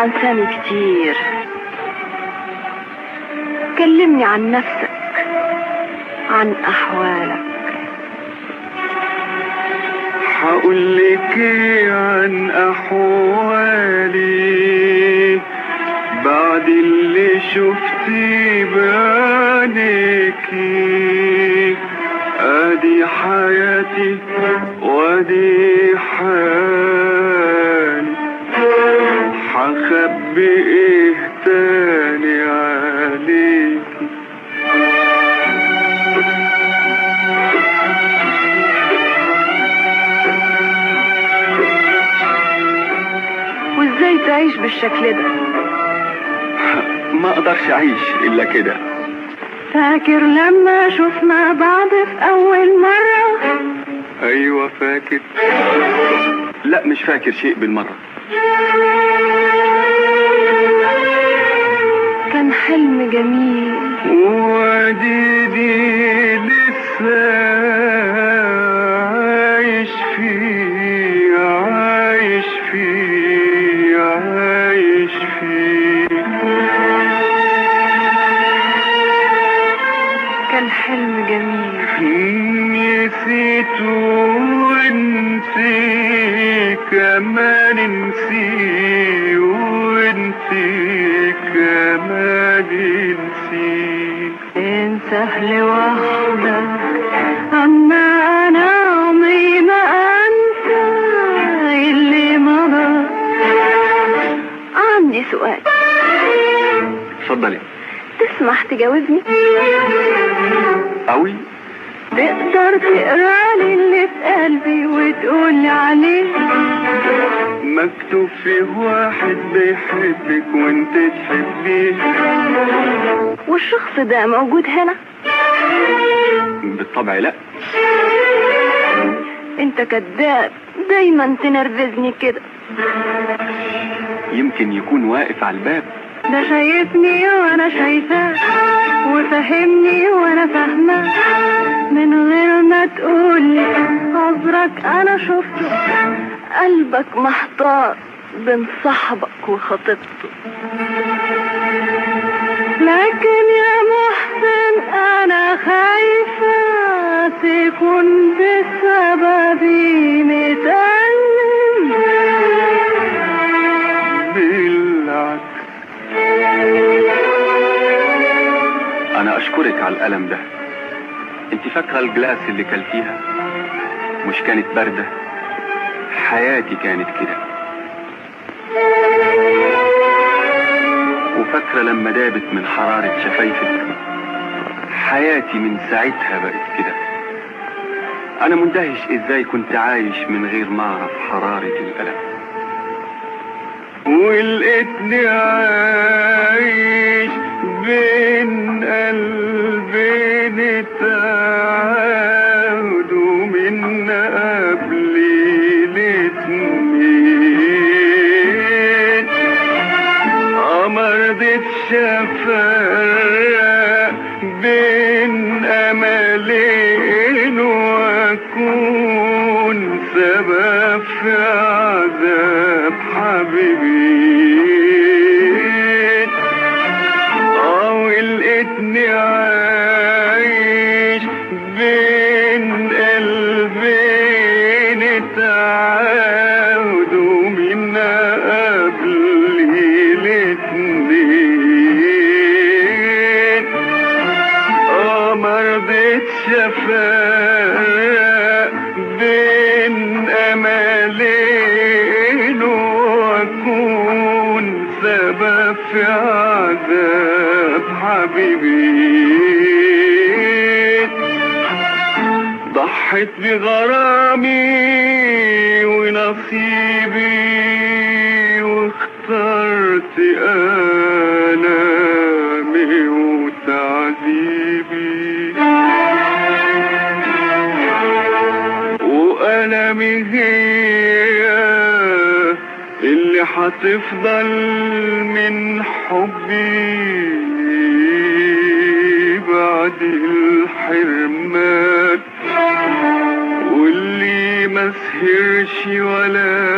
عن سامي كتير كلمني عن نفسك عن أحوالك هقول لك إيه عن احوالي بعد اللي شفتي بعينيكي ادي حياتي وادي حالي هخبي ايه تاني عليكي وازاي تعيش بالشكل ده ما اقدرش اعيش الا كده فاكر لما شفنا بعض في أول مرة ايوه فاكر لا مش فاكر شيء بالمره كان حلم جميل وديدي لسه عايش فيه عايش فيه عايش فيه كان حلم جميل نسيت وانسي كمان نسي وانسي كمان نسي إن سهل وحدك أما أنا عمري ما أنسى اللي مضى عندي سؤال اتفضلي تسمح تجاوبني قوي تقدر تقرا لي اللي في قلبي وتقول لي عليه مكتوب فيه واحد بيحبك وانت تحبيه والشخص ده موجود هنا بالطبع لا انت كذاب دايما تنرفزني كده يمكن يكون واقف على الباب ده شايفني وانا شايفاه وفهمني وانا فاهماه من غير ما تقولي نظرك انا شفته قلبك محتار بين صاحبك وخطيبته لكن يا محسن انا خايفة تكون بسببي متألم بالعكس انا اشكرك على الالم ده انت فاكره الجلاس اللي كلتيها مش كانت بارده حياتي كانت كده وفاكره لما دابت من حراره شفايفك حياتي من ساعتها بقت كده انا مندهش ازاي كنت عايش من غير ما اعرف حراره الالم ولقيتني عايش بين قلبين تعاود ومن قبل الاتنين مرضتش افرق بين املين واكون سبب في عذاب حبيبين اه ولقيتني عايش بين قلبين تعاود ومن قبل الاتنين اه مرضتش افرق بين املين واكون سبب في عذاب حبيبين ضحت بغرامي ونصيبي واخترت آلامي وتعذيبي وألمي هي اللي هتفضل من حبي بعد الحرمان واللي ما سهرش ولا